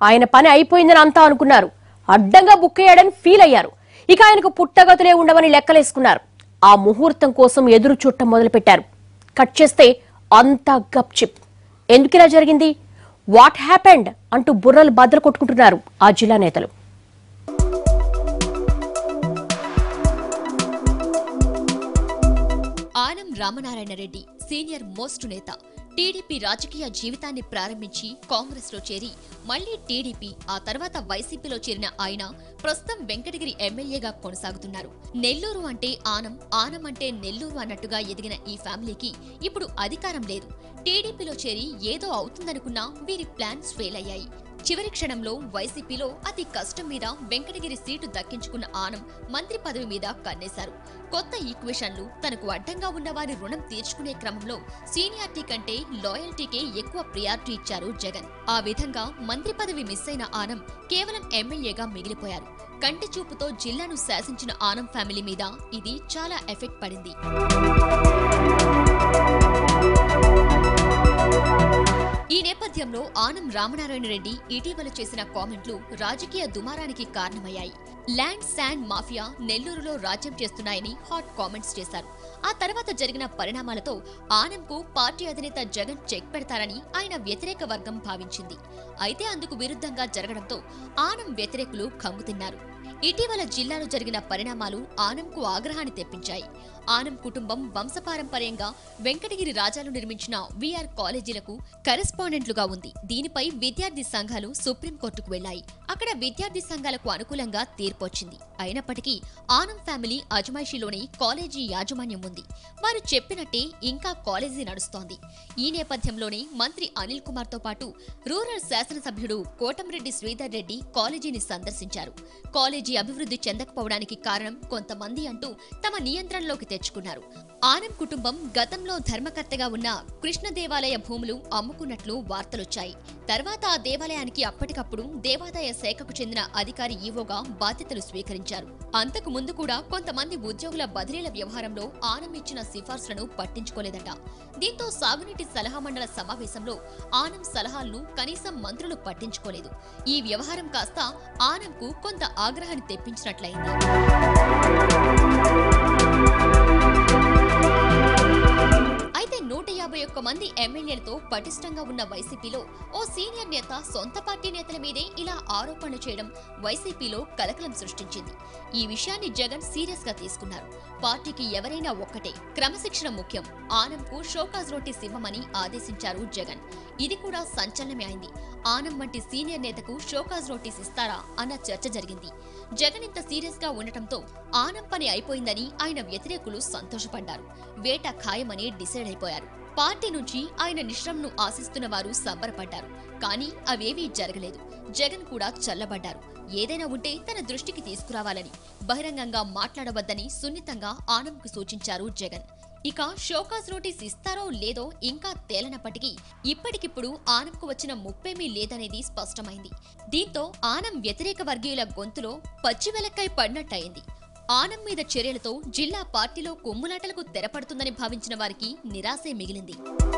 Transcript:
ఆయన పని అయిపోయిందని అంతా అనుకున్నారు అడ్డంగా బుక్ అయ్యాడని ఫీల్ అయ్యారు ఇక ఆయనకు పుట్టగతులే ఉండవని లెక్కలేసుకున్నారు ఆ ముహూర్తం కోసం ఎదురు చూడటం మొదలుపెట్టారు కట్ చేస్తే అంతా గప్చిప్ ఎందుకు ఇలా జరిగింది వాట్ హ్యాపెండ్ అంటూ బుర్రలు బద్దలు కొట్టుకుంటున్నారు ఆ జిల్లా నేతలు ఆనం రామనారాయణ రెడ్డి సీనియర్ మోస్ట్ నేత టీడీపీ రాజకీయ జీవితాన్ని ప్రారంభించి కాంగ్రెస్ లో చేరి మళ్లీ టీడీపీ ఆ తర్వాత వైసీపీలో చేరిన ఆయన ప్రస్తుతం వెంకటగిరి ఎమ్మెల్యేగా కొనసాగుతున్నారు నెల్లూరు అంటే ఆనం ఆనం అంటే నెల్లూరు అన్నట్టుగా ఎదిగిన ఈ ఫ్యామిలీకి ఇప్పుడు అధికారం లేదు టీడీపీలో చేరి ఏదో అవుతుందనుకున్నా వీరి ప్లాన్స్ ఫెయిల్ అయ్యాయి చివరి క్షణంలో వైసీపీలో అతి కష్టం మీద వెంకటగిరి సీటు దక్కించుకున్న ఆనం మంత్రి పదవి మీద కన్నేశారు కొత్త ఈక్వేషన్లు తనకు అడ్డంగా ఉన్న వారి రుణం తీర్చుకునే క్రమంలో సీనియారిటీ కంటే లాయల్టీకే ఎక్కువ ప్రియారిటీ ఇచ్చారు జగన్ ఆ విధంగా మంత్రి పదవి మిస్ అయిన ఆనం కేవలం ఎమ్మెల్యేగా మిగిలిపోయారు కంటి చూపుతో జిల్లాను శాసించిన ఆనం ఫ్యామిలీ మీద ఇది చాలా ఎఫెక్ట్ పడింది ఈ నేపథ్యంలో ఆనం రామనారాయణ రెడ్డి ఇటీవల చేసిన కామెంట్లు రాజకీయ దుమారానికి కారణమయ్యాయి ల్యాండ్ శాండ్ మాఫియా నెల్లూరులో రాజ్యం చేస్తున్నాయని హాట్ కామెంట్స్ చేశారు ఆ తర్వాత జరిగిన పరిణామాలతో ఆనంకు పార్టీ అధినేత జగన్ చెక్ పెడతారని ఆయన వ్యతిరేక వర్గం భావించింది అయితే అందుకు విరుద్ధంగా జరగడంతో ఆనం వ్యతిరేకులు కంగుతిన్నారు ఇటీవల జిల్లాలో జరిగిన పరిణామాలు ఆనంకు ఆగ్రహాన్ని తెప్పించాయి ఆనం కుటుంబం వంశపారంపర్యంగా వెంకటగిరి రాజాలు నిర్మించిన విఆర్ కాలేజీలకు కరెస్పాండెంట్లుగా ఉంది దీనిపై విద్యార్థి సంఘాలు సుప్రీంకోర్టుకు వెళ్లాయి అక్కడ విద్యార్థి సంఘాలకు అనుకూలంగా తీర్పొచ్చింది అయినప్పటికీ ఆనం ఫ్యామిలీ అజమాయిషీలోనే కాలేజీ యాజమాన్యం ఉంది వారు చెప్పినట్టే ఇంకా కాలేజీ నడుస్తోంది ఈ నేపథ్యంలోనే మంత్రి అనిల్ కుమార్ తో పాటు రూరల్ శాసనసభ్యుడు కోటంరెడ్డి శ్రీధర్ రెడ్డి కాలేజీని సందర్శించారు కాలేజీ అభివృద్ధి చెందకపోవడానికి కారణం కొంతమంది అంటూ తమ నియంత్రణలోకి తెచ్చుకున్నారు ఆనం కుటుంబం గతంలో ధర్మకర్తగా ఉన్న కృష్ణ దేవాలయ భూములు అమ్ముకున్నట్లు వార్తలొచ్చాయి తర్వాత ఆ దేవాలయానికి అప్పటికప్పుడు దేవాదాయ శాఖకు చెందిన అధికారి ఈవోగా బాధ్యతలు స్వీకరించారు అంతకు ముందు కూడా కొంతమంది ఉద్యోగుల బదిలీల వ్యవహారంలో ఆనం ఇచ్చిన సిఫార్సులను పట్టించుకోలేదట దీంతో సాగునీటి సలహా మండల సమావేశంలో ఆనం సలహాలను కనీసం మంత్రులు పట్టించుకోలేదు ఈ వ్యవహారం కాస్త ఆనంకు కొంత ఆగ్రహాన్ని తెప్పించినట్లయింది అయితే నూట యాభై ఒక్క మంది ఎమ్మెల్యేలతో పటిష్టంగా ఉన్న వైసీపీలో ఓ సీనియర్ నేత సొంత పార్టీ నేతల మీదే ఇలా ఆరోపణలు చేయడం వైసీపీలో కలకలం సృష్టించింది ఈ విషయాన్ని జగన్ సీరియస్ గా తీసుకున్నారు పార్టీకి ఎవరైనా ఒక్కటే క్రమశిక్షణ ముఖ్యం ఆనంకు షోకాజ్ నోటీస్ ఇవ్వమని ఆదేశించారు జగన్ ఇది కూడా సంచలనమే అయింది ఆనం వంటి సీనియర్ నేతకు షోకాజ్ నోటీస్ ఇస్తారా అన్న చర్చ జరిగింది జగన్ ఇంత సీరియస్ గా ఉండటంతో ఆనం పని అయిపోయిందని ఆయన వ్యతిరేకులు సంతోషపడ్డారు వేట ఖాయమని డిసైడ్ అయిపోయారు పార్టీ నుంచి ఆయన నిశ్రమను ఆశిస్తున్న వారు సంబరపడ్డారు కానీ అవేవీ జరగలేదు జగన్ కూడా చల్లబడ్డారు ఏదైనా ఉంటే తన దృష్టికి తీసుకురావాలని బహిరంగంగా మాట్లాడవద్దని సున్నితంగా ఆనంకు సూచించారు జగన్ ఇక షోకాస్ నోటీస్ ఇస్తారో లేదో ఇంకా తేలనప్పటికీ ఇప్పటికిప్పుడు ఆనంకు వచ్చిన ముప్పేమీ లేదనేది స్పష్టమైంది దీంతో ఆనం వ్యతిరేక వర్గీయుల గొంతులో పచ్చివెలక్కై పడినట్టయింది ఆనం మీద చర్యలతో జిల్లా పార్టీలో కొమ్ములాటలకు తెరపడుతుందని భావించిన వారికి నిరాశే మిగిలింది